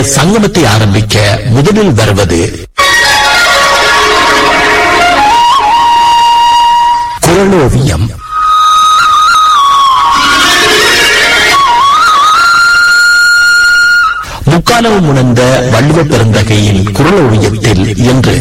சங்கமத்தை ஆரம்பிக்க முதலில் வருவது குரலோவியம் முக்காலவும் உணர்ந்த வள்ளுவ பெருந்தகையின் குரலோவியத்தில் என்று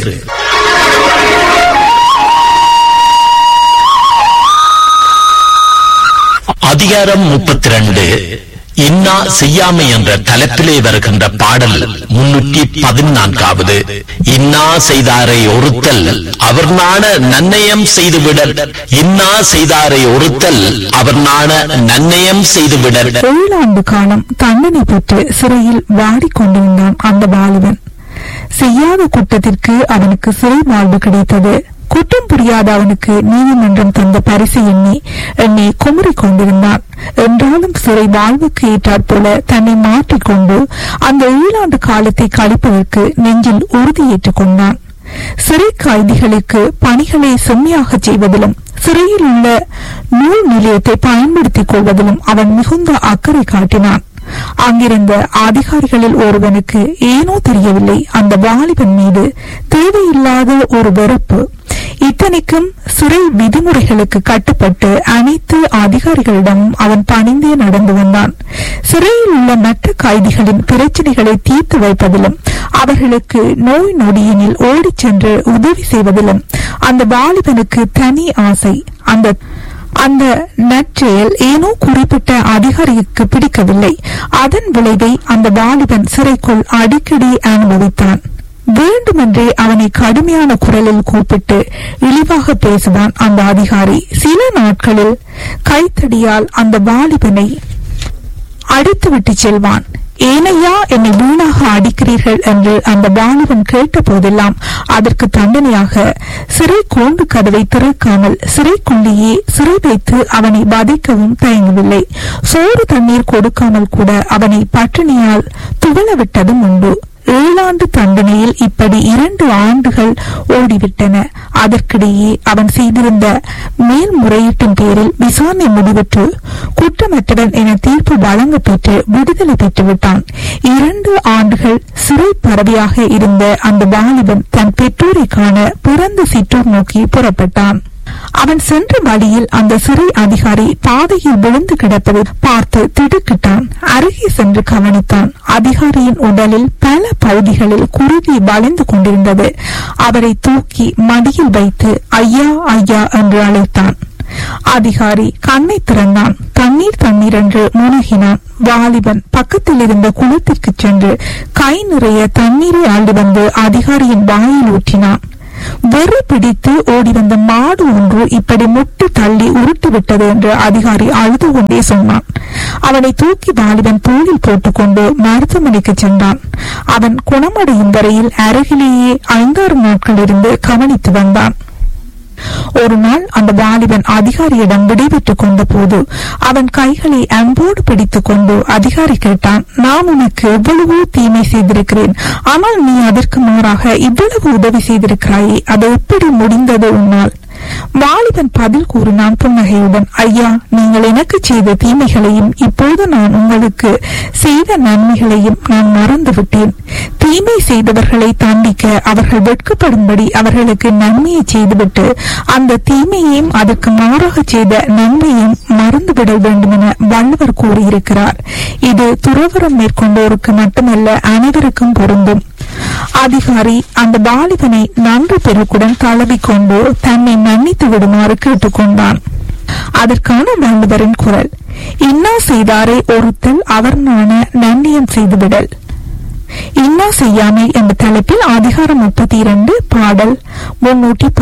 அதிகாரம் முப்பத்தி ரெண்டு இன்னா செய்யாமை என்ற தலைப்பிலே வருகின்ற பாடல் முன்னூற்றி பதினான்காவது இன்னா செய்தாரை ஒருத்தல் அவர் நாண நன்னயம் செய்துவிடல் இன்னா செய்தாரை ஒருத்தல் அவர் நாண நன்னயம் செய்துவிடல் ஏழாண்டு காலம் தண்டனை பெற்று சிறையில் வாடிக்கொண்டிருந்தான் அந்த வாலிபன் செய்யாத குற்றத்திற்கு அவனுக்கு சிறை வாழ்வு கிடைத்தது குற்றம் புரியாத அவனுக்கு நீதிமன்றம் தந்த பரிசு எண்ணி என்னை குமரிக் கொண்டிருந்தான் என்றாலும் சிறை வாழ்வுக்கு ஏற்றாற் போல தன்னை மாற்றிக்கொண்டு அந்த ஏழாண்டு காலத்தை கழிப்பதற்கு நெஞ்சில் உறுதியேற்றுக் கொண்டான் சிறை கைதிகளுக்கு பணிகளை செம்மையாக செய்வதிலும் சிறையில் உள்ள நூல் நிலையத்தை பயன்படுத்திக் கொள்வதிலும் அவன் மிகுந்த அக்கறை காட்டினான் அங்கிருந்த அதிகாரிகளில் ஒருவனுக்கு ஏனோ தெரியவில்லை அந்த வாலிபன் மீது தேவையில்லாத ஒரு வெறுப்பு இத்தனைக்கும் சிறை விதிமுறைகளுக்கு கட்டுப்பட்டு அனைத்து அதிகாரிகளிடமும் அவன் பணிந்தே நடந்து வந்தான் சிறையில் உள்ள மற்ற கைதிகளின் பிரச்சனைகளை தீர்த்து வைப்பதிலும் அவர்களுக்கு நோய் நொடியினில் ஓடிச் சென்று உதவி செய்வதிலும் அந்த வாலிபனுக்கு தனி ஆசை அந்த அந்த நற்செயல் ஏனோ குறிப்பிட்ட அதிகாரிக்கு பிடிக்கவில்லை அதன் விளைவை அந்த வாலிபன் சிறைக்குள் அடிக்கடி அனுபவித்தான் வேண்டுமென்றே அவனை கடுமையான குரலில் கூப்பிட்டு இழிவாக பேசுவான் அந்த அதிகாரி சில நாட்களில் கைத்தடியால் அந்த வாலிபனை அடித்துவிட்டு செல்வான் ஏனையா என்னை வீணாக அடிக்கிறீர்கள் என்று அந்த வாலிபன் கேட்ட போதெல்லாம் அதற்கு தண்டனையாக சிறை கூண்டு கதவை திறக்காமல் சிறைக்குள்ளேயே சிறை வைத்து அவனை வதைக்கவும் தயங்கவில்லை சோறு தண்ணீர் கொடுக்காமல் கூட அவனை பட்டினியால் துவள விட்டதும் உண்டு ஏழாண்டு தண்டனையில் இப்படி இரண்டு ஆண்டுகள் ஓடிவிட்டன அதற்கிடையே அவன் செய்திருந்த மேல்முறையீட்டின் பேரில் விசாரணை முடிவுற்று குற்றமற்றவன் என தீர்ப்பு வழங்க பெற்று விடுதலை பெற்றுவிட்டான் இரண்டு ஆண்டுகள் சிறை பறவையாக இருந்த அந்த வாலிபன் தன் பெற்றோரை காண பிறந்த சிற்றூர் நோக்கி புறப்பட்டான் அவன் சென்ற வழியில் அந்த சிறை அதிகாரி பாதையில் விழுந்து கிடப்பதை பார்த்து திடுக்கிட்டான் அருகே சென்று கவனித்தான் அதிகாரியின் உடலில் பல பகுதிகளில் குருதி வளைந்து கொண்டிருந்தது அவரை தூக்கி மடியில் வைத்து ஐயா ஐயா என்று அழைத்தான் அதிகாரி கண்ணை திறந்தான் தண்ணீர் தண்ணீர் என்று முனகினான் வாலிபன் பக்கத்தில் இருந்த குளத்திற்கு சென்று கை நிறைய தண்ணீரை ஆண்டு வந்து அதிகாரியின் வாயில் ஊற்றினான் வெறி பிடித்து ஓடி வந்த மாடு ஒன்று இப்படி முட்டு தள்ளி உருட்டு விட்டது என்று அதிகாரி அழுது கொண்டே சொன்னான் அவனை தூக்கி வாலிபன் தோளில் போட்டுக்கொண்டு மருத்துவமனைக்கு சென்றான் அவன் குணமடையும் வரையில் அருகிலேயே ஐந்தாறு நாட்கள் இருந்து கவனித்து வந்தான் ஒரு நாள் அந்த வாலிபன் அதிகாரியிடம் விடைபெற்றுக் கொண்ட போது அவன் கைகளை அன்போடு பிடித்துக் கொண்டு அதிகாரி கேட்டான் நான் உனக்கு எவ்வளவோ தீமை செய்திருக்கிறேன் ஆனால் நீ அதற்கு மாறாக இவ்வளவு உதவி செய்திருக்கிறாயே அது எப்படி முடிந்தது உன்னால் வாலிபன் பதில் கூறினான் புன்னகையுடன் ஐயா நீங்கள் எனக்கு செய்த தீமைகளையும் இப்போது நான் உங்களுக்கு செய்த நன்மைகளையும் நான் மறந்துவிட்டேன் தீமை செய்தவர்களை தண்டிக்க அவர்கள் வெட்கப்படும்படி அவர்களுக்கு நன்மையை செய்துவிட்டு அந்த தீமையையும் அதற்கு மாறாக செய்த நன்மையும் மறந்துவிட வேண்டும் என வள்ளுவர் கூறியிருக்கிறார் இது துறவரம் மேற்கொண்டோருக்கு மட்டுமல்ல அனைவருக்கும் பொருந்தும் அதிகாரி அந்த வாலிபனை நன்றி பெருக்குடன் தழுவிக்கொண்டு தன்னை மன்னித்து விடுமாறு கேட்டுக்கொண்டான் அதற்கான வள்ளுவரின் குரல் இன்னா செய்தாரை ஒருத்தல் அவர் நாண நன்னியம் செய்துவிடல் இன்னா செய்யாமை என்ற தலைப்பில் அதிகாரம் முப்பத்தி இரண்டு பாடல் முன்னூற்றி